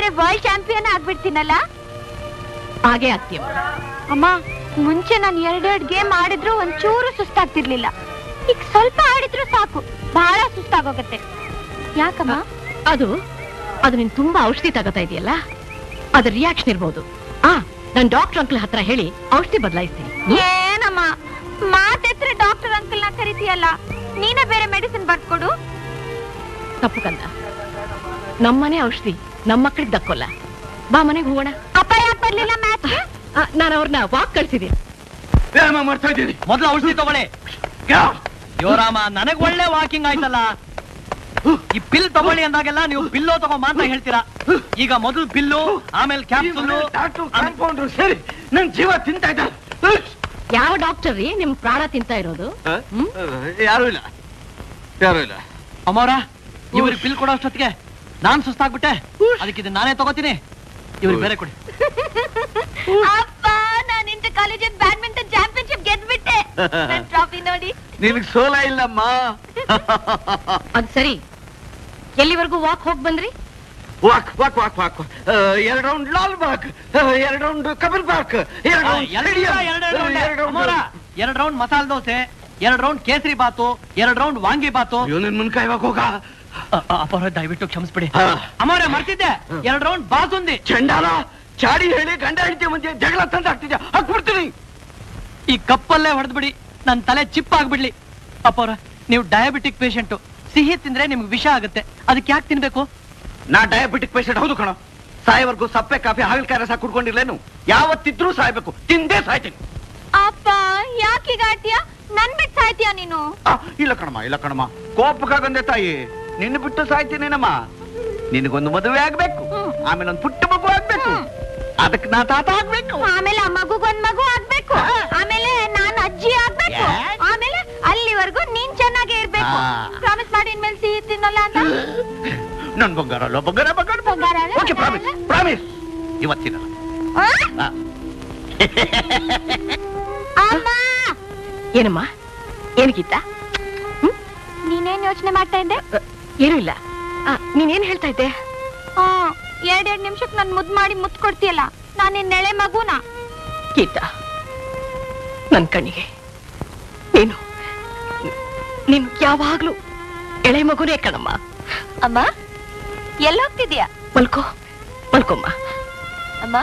ಆದ್ರೆ world champion ಆಗ್ಬಿಡ್ತೀನಲ್ಲ ಹಾಗೆ ಆಗ್ತೀಯ ಅಮ್ಮ ಮುಂಚೆ ನಾನು ಎರಡೆರಡು ಗೇಮ್ ಆಡಿದ್ರು ಒಂಚೂರು ಸುಸ್ತಾಗ್ತಿರ್ಲಿಲ್ಲ ಈಗ ಸ್ವಲ್ಪ ಆಡಿದ್ರು ಸಾಕು ಬಹಳ ಸುಸ್ತಾಗೋಗತ್ತೆ ಯಾಕಮ್ಮ ಅದು ಅದು ನೀನ್ ತುಂಬಾ ಔಷಧಿ ತಗೋತಾ ಇದೆಯಲ್ಲ ಅದ್ರ ರಿಯಾಕ್ಷನ್ ಇರ್ಬೋದು ಆ ನಾನ್ ಡಾಕ್ಟರ್ ಅಂಕಲ್ ಹತ್ರ ಹೇಳಿ ಔಷಧಿ ಬದಲಾಯಿಸ್ತೀನಿ ಏನಮ್ಮ ಮಾತೆತ್ರ ಡಾಕ್ಟರ್ ಅಂಕಲ್ ನ ಕರಿತೀಯಲ್ಲ ನೀನೇ ಬೇರೆ ಮೆಡಿಸಿನ್ ಬರ್ಕೊಡು ತಪ್ಪು ಕಂದ ನಮ್ಮನೆ ಔಷಧಿ ನಮ್ಮ ಮಕ್ಕಳಿಗೆ ದಕ್ಕೋಲ್ಲ ಬಾ ಮನೆಗೆ ಹೋಗೋಣ ಅಪ್ಪ ಯಾಕೆ ಬರ್ಲಿಲ್ಲ ಮ್ಯಾಚ್ ನಾನು ಅವ್ರನ್ನ ವಾಕ್ ಕಳ್ಸಿದೀನಿ ವ್ಯಾಯಾಮ ಮಾಡ್ತಾ ಇದ್ದೀನಿ ಮೊದಲು ಔಷಧಿ ತಗೊಳ್ಳಿ ಯೋರಾಮ ನನಗ್ ಒಳ್ಳೆ ವಾಕಿಂಗ್ ಆಯ್ತಲ್ಲ ಈ ಪಿಲ್ ತಗೊಳ್ಳಿ ಅಂದಾಗೆಲ್ಲ ನೀವು ಪಿಲ್ಲೋ ತಗೋ ಮಾತ್ರ ಹೇಳ್ತೀರಾ ಈಗ ಮೊದಲು ಪಿಲ್ಲು ಆಮೇಲೆ ಕ್ಯಾಪ್ಸುಲ್ಲು ಕಾಂಪೌಂಡ್ರು ಸೇರಿ ನನ್ ಜೀವ ತಿಂತಾ ಇದ್ದಾರೆ ಯಾವ ಡಾಕ್ಟರ್ ರೀ ನಿಮ್ ಪ್ರಾಣ ತಿಂತಾ ಇರೋದು ಹ್ಮ್? ಯಾರು ಇಲ್ಲ ಯಾರು ಇಲ್ಲ ಅಮ್ಮವ್ರ ಇವ್ರಿಗೆ ಪಿಲ್ ಕೊಡೋ ಅಷ್ಟೊತ್ತಿಗೆ ನಾನ್ ಸುಸ್ತಾಗ್ಬಿಟ್ಟೆ ಅದಕ್ಕೆ ಇದನ್ನ ನಾನೇ ತಗೋತೀನಿ ಇವ್ರಿಗೆ ಬೇರೆ ಕೊಡಿ ಅಪ್ಪ ನಾನು ಇಂಟರ್ ಕಾಲೇಜ್ ಬ್ಯಾಡ್ಮಿಂಟನ್ ಚಾಂಪಿಯನ್ಶಿಪ್ ಗೆದ್ಬಿಟ್ಟೆ ನನ್ ಟ್ರಾಫಿ ನೋಡಿ ನಿನಗ್ ಸೋಲ ಇಲ್ಲಮ್ಮ ಅದ್ ಸರಿ ಎಲ್ಲಿವರೆಗೂ ವಾಕ್ ಹೋಗ್ ಬಂದ್ರಿ ವಾಕ್ ವಾಕ್ ವಾಕ್ ವಾಕ್ ಎರಡು ರೌಂಡ್ ಲಾಲ್ ಬಾಗ್ ಎರಡು ರೌಂಡ್ ಕಪಿಲ್ ಪಾರ್ಕ್ ಎರಡು ಎರಡ್ ರೌಂಡ್ ಮಸಾಲೆ ದೋಸೆ ಎರಡ್ ರೌಂಡ್ ಕೇಸರಿ ಬಾತು ಎರಡ್ ರೌಂಡ್ ವಾಂಗಿ ಬಾತು ನಿನ್ ಮುನ್ಕಾಯಿ ಇವಾಗ ಹೋಗ ಅಪರ ದಯವಿಟ್ಟು ಕ್ಷಮಿಸ್ಬಿಡಿ ಹಾ. ಅಮ್ಮವ್ರೆ ಮರ್ತಿದ್ದೆ ಎರಡ್ ರೌಂಡ್ ಬಾಸುಂದಿ ಚಂಡಾಲ ಚಾಡಿ ಹೇಳಿ ಗಂಡ ಹೆಂಡತಿ ಮಧ್ಯೆ ಜಗಳ ತಂದು ಹಾಕ್ತಿದ್ಯಾ ಹಾಕ್ಬಿಡ್ತೀನಿ ಈ ಕಪ್ಪಲ್ಲೇ ಹೊಡೆದ್ಬಿಡಿ ನನ್ ತಲೆ ಚಿಪ್ ಆಗ್ಬಿಡ್ಲಿ ಅಪ್ಪವ್ರ ನೀವು ಡಯಾಬಿಟಿಕ್ ಪೇಷಂಟ್ ಸಿಹಿ ತಿಂದ್ರೆ ನಿಮ್ಗೆ ವಿಷ ಆಗುತ್ತೆ ಅದಕ್ಕೆ ಯಾಕೆ ತಿನ್ಬೇಕು ನಾ ಡಯಾಬಿಟಿಕ್ ಪೇಷಂಟ್ ಹೌದು ಕಣ ಸಾಯವರೆಗೂ ಸಪ್ಪೆ ಕಾಫಿ ಹಾಗಲಕಾಯಿ ರಸ ಕುಡ್ಕೊಂಡಿರ್ಲೇನು ಯಾವತ್ತಿದ್ರೂ ಸಾಯ್ಬೇಕು ತಿಂದೇ ಸಾಯ್ತೀನಿ ಅಪ್ಪ ಯಾಕೀಗ ಆಡ್ತೀಯ ನನ್ ಬಿಟ್ಟು ಸಾಯ್ತೀಯ ನೀನು ಆ, ಇಲ್ಲ ಕಣಮ್ಮ ಇಲ್ಲ ಕಣಮ್ಮ ಕೋಪಕ್ಕಾಗಂದೆ ತಾಯಿ ನಿನ್ನ ಬಿಟ್ಟು ಸಾಯ್ತೀನೇನಮ್ಮ ನಿನಗೊಂದು ಮದುವೆ ಆಗ್ಬೇಕು ಆಮೇಲೆ ಒಂದು ಪುಟ್ಟ ಮಗು ಆಗ್ಬೇಕು ಅದಕ್ಕೆ ನಾ ತಾತ ಆಗ್ಬೇಕು ಆಮೇಲೆ ಆ ಮಗುಗೊಂದ್ ಮಗು ಆಗ್ಬೇಕು ಆಮೇಲೆ ನಾನು ಅಜ್ಜಿ ಆಗ್ಬೇಕು Yes. ಆಮೇಲೆ ಅಲ್ಲಿವರೆಗೂ ನೀನ್ ಚೆನ್ನಾಗೇ ಇರ್ಬೇಕು ಆ. ಪ್ರಾಮಿಸ್ ಮಾಡಿ ಇನ್ಮೇಲೆ ಸಿಹಿ ತಿನ್ನಲ್ಲ ಅಂತ ನನ್ ಬಂಗಾರ ಅಲ್ಲ ಬಂಗಾರ ಬಂಗಾರ ಬಂಗಾರ ಅಲ್ಲ, ಓಕೆ ಬಂಗಾರ ಪ್ರಾಮಿಸ್ ಅಲ್ಲ. ಪ್ರಾಮಿಸ್ ಇವತ್ತಿನ ಆ? ಅಮ್ಮ ಏನಮ್ಮ ಏನಕ್ಕಿತ್ತ ನೀನೇನ್ ಯೋಚನೆ ಮಾಡ್ತಾ ಇದ್ದೆ ಏನೂ ಇಲ್ಲ ಆ, ನೀನೇನ್ ಹೇಳ್ತಾ ಇದ್ದೆ ಆ, ಎರಡೆರಡ್ ನಿಮಿಷಕ್ ನನ್ ಮುದ್ ಮಾಡಿ ಮುತ್ ಕೊಡ್ತೀಯಲ್ಲ ನಾನ್ ನಿನ್ ನೆಳೆ ಮಗುನ ಗೀತಾ ನನ್ ಕಣ್ಣಿಗೆ ನೀನು ನೀನು ಯಾವಾಗ್ಲೂ ಎಳೆ ಮಗುನೇ ಕಣಮ್ಮ ಅಮ್ಮ ಎಲ್ಲಿ ಹೋಗ್ತಿದ್ಯಾ ಮಲ್ಕೋ ಮಲ್ಕೊಮ್ಮ ಅಮ್ಮ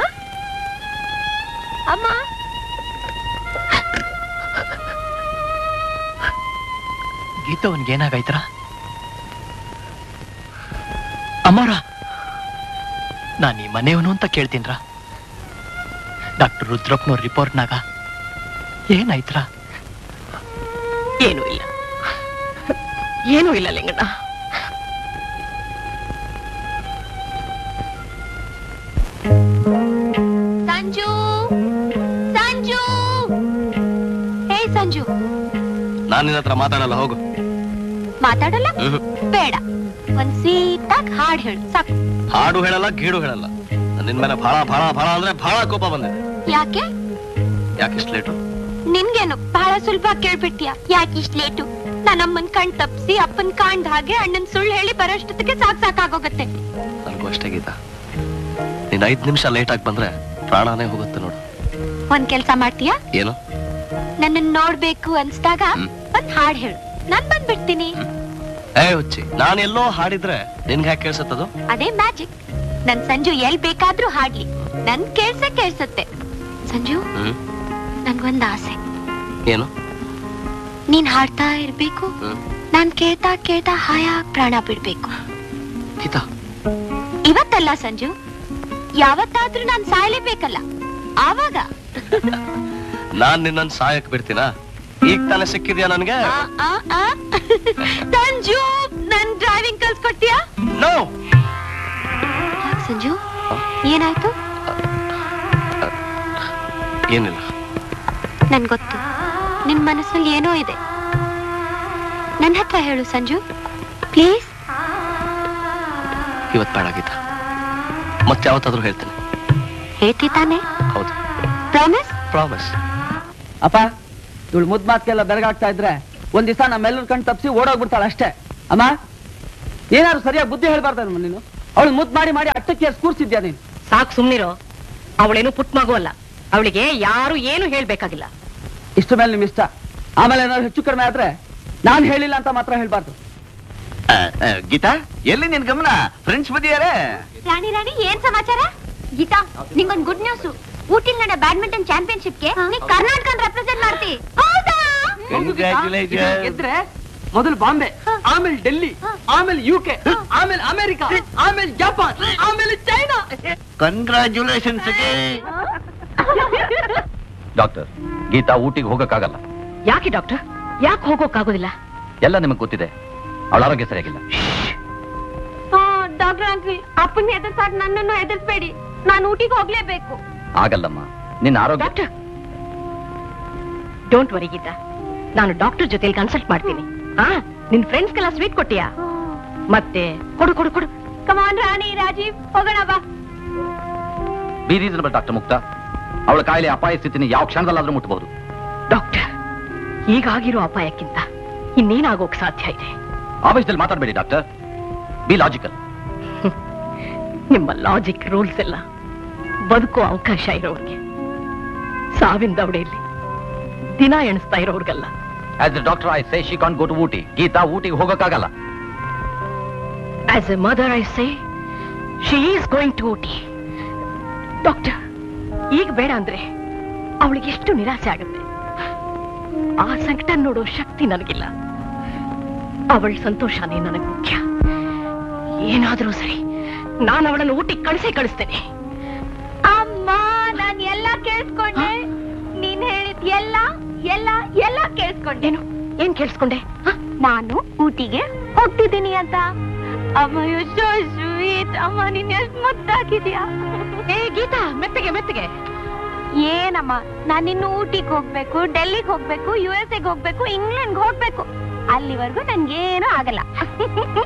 ಅಮ್ಮ ಗೀತವನ್ಗೆ ಏನಾಗೈತ್ರ ಅಮ್ಮರ ನಾನು ಈ ಮನೆಯವನು ಅಂತ ಕೇಳ್ತೀನ್ರ ಡಾಕ್ಟರ್ ರುದ್ರಪ್ಪನವ್ರ ರಿಪೋರ್ಟ್ನಾಗ ಏನಾಯ್ತ್ರ ಏನೂ ಇಲ್ಲ ಏನೂ ಇಲ್ಲ ಲಿಂಗಣ್ಣ ಸಂಜು ಸಂಜು ಹೇ ಸಂಜು ನಾನು ನಿನ್ನ ಹತ್ರ ಮಾತಾಡಲ್ಲ ಹೋಗು ಮಾತಾಡಲ್ಲ ಬೇಡ ಒಂದ್ ಸೀಟಾಗ್ ಹಾಡ್ ಹೇಳು ಸಾಕು ಹಾಡು ಹೇಳಲ್ಲ ಗೀಡು ಹೇಳಲ್ಲ ನಿನ್ ಮೇಲೆ ಬಹಳ ಬಹಳ ಬಹಳ ಅಂದ್ರೆ ಬಹಳ ಕೋಪ ಬಂದಿದೆ ಯಾಕೆ ಯಾಕೆ ಇಷ್ಟು ಲೇಟು ನಿನ್ಗೇನು ಬಹಳ ಸುಲಭ ಕೇಳ್ಬಿಟ್ಟಿಯ ಯಾಕೆ ಇಷ್ಟ ಲೇಟು ನನ್ನ ಅಮ್ಮನ್ ಕಣ್ ತಪ್ಸಿ ಅಪ್ಪನ್ ಕಾಣ್ದ ಹಾಗೆ ಅಣ್ಣನ್ ಸುಳ್ಳು ಹೇಳಿ ಬರೋಷ್ಟೊತ್ತಿಗೆ ಸಾಕ್ ಸಾಕಾಗೋಗತ್ತೆ ನನಗೂ ಅಷ್ಟೇ ಗೀತಾ ನೀನ್ ಐದ್ ನಿಮಿಷ ಲೇಟ್ ಆಗಿ ಬಂದ್ರೆ ಪ್ರಾಣನೇ ಹೋಗುತ್ತೆ ನೋಡು ಒಂದ್ ಕೆಲ್ಸ ಮಾಡ್ತೀಯಾ ಏನು ನನ್ನನ್ ನೋಡ್ಬೇಕು ಅನ್ಸ್ದಾಗ ಹ್ಮ್. ಒಂದ್ ಹಾಡ್ ಹೇಳು ನಾನ್ ಬಂದ್ಬಿಡ್ತೀನಿ ಏ ಹುಚ್ಚಿ ನಾನು ಎಲ್ಲೋ ಹಾಡಿದ್ರೆ ನಿನ್ಗೆ ಯಾಕೆ ಕೇಳಿಸುತ್ತದು ಅದೇ ಮ್ಯಾಜಿಕ್ ನನ್ ಸಂಜು ಎಲ್ ಬೇಕಾದ್ರೂ ಹಾಡ್ಲಿ ನನ್ ಕೇಳ್ಸ ಕೇಳ್ಸತ್ತೆ ಸಂಜು ಹ್ಮ್ ನನ್ಗೊಂದ್ ಆಸೆ ಏನು ನೀನ್ ಹಾಡ್ತಾ ಇರ್ಬೇಕು ಹ್ಮ್ ನಾನ್ ಕೇಳ್ತಾ ಕೇಳ್ತಾ ಹಾಯಾಗ್ ಪ್ರಾಣ ಬಿಡ್ಬೇಕು ಗೀತಾ ಇವತ್ತಲ್ಲ ಸಂಜು ಯಾವತ್ತಾದ್ರೂ ನಾನ್ ಸಾಯ್ಲೇಬೇಕಲ್ಲ ಆವಾಗ ನಾನ್ ನಿನ್ನನ್ ಸಾಯಕ್ ಬಿಡ್ತೀನಾ ಈಗ ತಾನೇ ಸಿಕ್ಕಿದ್ಯಾ ನನ್ಗೆ ಆ, ಆ, ಆ. ಸಂಜು ನನ್ ಡ್ರೈವಿಂಗ್ ಕಲ್ಸ್ಕೊಡ್ತೀಯಾ ನೋ ಯಾಕ್ ಸಂಜು ಏನಾಯ್ತು ಏನಿಲ್ಲ ನನ್ ಗೊತ್ತು ನಿನ್ ಮನಸ್ಸಲ್ಲಿ ಏನೋ ಇದೆ ನನ್ ಹತ್ರ ಹೇಳು ಸಂಜು ಪ್ಲೀಸ್ ಇವತ್ ಬೇಡ ಗೀತಾ ಮತ್ತೆ ಯಾವತ್ತಾದ್ರೂ ಹೇಳ್ತೀನಿ ಹೇಳ್ತಿ ತಾನೆ ಹೌದು ಪ್ರಾಮಿಸ್ ಪ್ರಾಮಿಸ್ ಅಪ್ಪ ಇವಳು ಮುದ್ ಮಾತ್ಗೆಲ್ಲ ಬೆರಗಾಗ್ತಾ ಇದ್ರೆ ಒಂದ್ ದಿವಸ ನಮ್ಮೆಲ್ಲರ ಕಣ್ ತಪ್ಸಿ ಓಡೋಗ್ಬಿಡ್ತಾಳೆ ಅಷ್ಟೇ ಅಮ್ಮ ಏನಾದ್ರು ಸರಿಯಾಗಿ ಬುದ್ಧಿ ಹೇಳ್ಬಾರ್ದಮ್ಮ ನೀನು ಅವಳು ಮುದ್ದು ಮಾಡಿ ಮಾಡಿ ಅಟ್ಟಕ್ಕೆ ಕೂರ್ಸಿದ್ಯಾ ನೀನು ಸಾಕು ಸುಮ್ನಿರೋ ಅವಳೇನು ಪುಟ್ ಮಗು ಅಲ್ಲ ಅವಳಿಗೆ ಯಾರು ಏನು ಹೇಳ್ಬೇಕಾಗಿಲ್ಲ ಇಷ್ಟ ಮೇಲೆ ನಿಮ್ ಇಷ್ಟ ಆಮೇಲೆ ಏನಾದ್ರು ಹೆಚ್ಚು ಕಡಿಮೆ ಆದ್ರೆ ನಾನ್ ಹೇಳಿಲ್ಲ ಅಂತ ಮಾತ್ರ ಹೇಳ್ಬಾರ್ದು ಆ, ಆ, ಗೀತಾ ಎಲ್ಲಿ ನಿನ್ ಗಮನ ಫ್ರೆಂಡ್ಸ್ ಬದಿಯಾರೆ ರಾಣಿ ರಾಣಿ ಏನ್ ಸಮಾಚಾರ ಗೀತಾ ನಿಂಗೊಂದ್ ಗುಡ್ ನ್ಯೂಸ್ ಊಟಿಲ್ ನಡೆ ಬ್ಯಾಡ್ಮಿಂಟನ್ ಚಾಂಪಿಯನ್ಶಿಪ್ಗೆ ನೀ ಕರ್ನಾಟಕ ರೆಪ್ರೆಸೆಂಟ್ ಮಾಡ್ತಿ ಹೌದಾ Congratulations. ಗೆದ್ರೆ ಮೊದಲು ಬಾಂಬೆ ಆಮೇಲೆ ಡೆಲ್ಲಿ ಆಮೇಲೆ ಯು ಕೆ ಆಮೇಲೆ ಅಮೆರಿಕ ಆಮೇಲೆ ಜಪಾನ್ ಆಮೇಲೆ ಚೈನಾ ಕಂಗ್ರಾಚುಲೇಷನ್ಸ್ ಡಾಕ್ಟರ್ ಗೀತಾ ಊಟಿಗೆ ಹೋಗಕ್ಕಾಗಲ್ಲ ಯಾಕೆ ಡಾಕ್ಟರ್ ಯಾಕೆ ಹೋಗೋಕ್ಕಾಗೋದಿಲ್ಲ ಎಲ್ಲ ನಿಮಗೆ ಗೊತ್ತಿದೆ ಅವಳ ಆರೋಗ್ಯ ಸರಿಯಾಗಿಲ್ಲ ಡಾಕ್ಟರ್ ಅಂಕಲ್ ಅಪ್ಪನ ಎದುರ್ಸಾಕ್ ನನ್ನನ್ನು ಎದುರಿಸ್ಬೇಡಿ ನಾನು ಊಟಿಗೆ ಹೋಗ್ಲೇಬೇಕು ಆಗಲ್ಲಮ್ಮ ನಿನ್ನ ಆರೋಗ್ಯ ಡಾಕ್ಟರ್ ಡೋಂಟ್ ವರಿ ಗೀತಾ ನಾನು ಡಾಕ್ಟರ್ ಜೊತೆಲಿ ಕನ್ಸಲ್ಟ್ ಮಾಡ್ತೀನಿ ಆ ನಿನ್ ಫ್ರೆಂಡ್ಸ್ಗೆಲ್ಲ ಸ್ವೀಟ್ ಕೊಟ್ಟಿಯಾ ಮತ್ತೆ ಕೊಡು ಕೊಡು ಕೊಡು ಕಮಾನ್ ರಾಣಿ ರಾಜೀವ್ ಹೋಗೋಣ ಬಾ ಬಿ ರೀಸನಬಲ್ ಡಾಕ್ಟರ್ ಮುಕ್ತ ಅವಳ ಕಾಯಿಲೆ ಅಪಾಯ ಸ್ಥಿತಿನ ಯಾವ ಕ್ಷಣದಲ್ಲಾದ್ರೂ ಮುಟ್ಟಬಹುದು ಡಾಕ್ಟರ್ ಈಗಾಗಿರೋ ಅಪಾಯಕ್ಕಿಂತ ಇನ್ನೇನಾಗೋಕ್ ಸಾಧ್ಯ ಇದೆ ಆವೇಶದಲ್ಲಿ ಮಾತಾಡಬೇಡಿ ಡಾಕ್ಟರ್ ಬಿ ಲಾಜಿಕಲ್ ನಿಮ್ಮ ಲಾಜಿಕ್ ರೂಲ್ಸ್ ಎಲ್ಲ ಬದುಕೋ ಅವಕಾಶ ಇರೋರ್ಗೆ ಸಾವಿನ ದವಡೆಯಲ್ಲಿ ದಿನ ಎಣಿಸ್ತಾ ಇರೋರ್ಗಲ್ಲ as the doctor I say she can go to Ooty Geetha ಊಟಿಗೆ ಹೋಗಕ್ಕಾಗಲ್ಲ as a mother I say she is going to Ooty doctor ಈಗ ಬೇಡ ಅಂದ್ರೆ ಅವಳಿಗೆ ಎಷ್ಟು ನಿರಾಸೆ ಆಗುತ್ತೆ ಆ ಸಂಕಟ ನೋಡೋ ಶಕ್ತಿ ನನಗಿಲ್ಲ ಅವಳ ಸಂತೋಷನೇ ನನಗೆ ಮುಖ್ಯ ಏನಾದರೂ ಸರಿ ನಾನು ಅವಳನ್ನು ಊಟಿಗೆ ಕಳಿಸೇ ಕಳಿಸ್ತೇನೆ ಅಮ್ಮ ನಾನ್ ಎಲ್ಲ ಕೇಳಿಸ್ಕೊಂಡೆ ನೀನ್ ಹೇಳಿದ್ ಎಲ್ಲ ಎಲ್ಲ ಎಲ್ಲ ಕೇಳಿಸ್ಕೊಂಡೆ ಏನು ಏನ್ ಕೇಳಿಸ್ಕೊಂಡೆ ಹ? ನಾನು ಊಟಿಗೆ ಹೋಗ್ತಿದ್ದೀನಿ ಅಂತ ಅಮ್ಮ ಎಷ್ಟೋ ಸ್ವೀಟ್ ಅಮ್ಮ ನೀನ್ ಎಷ್ಟ್ ಮುದ್ದಾಗಿದ್ಯಾ ಏ ಗೀತಾ ಮೆತ್ತಗೆ ಮೆತ್ತಗೆ ಏನಮ್ಮ ನಾನ್ ಇನ್ನು ಊಟಿಗೆ ಹೋಗ್ಬೇಕು ಡೆಲ್ಲಿಗೆ ಹೋಗ್ಬೇಕು ಯು ಎಸ್ ಎಗ್ ಹೋಗ್ಬೇಕು ಇಂಗ್ಲೆಂಡ್ ಹೋಗ್ಬೇಕು ಅಲ್ಲಿವರೆಗೂ ನನ್ಗೇನು ಆಗಲ್ಲ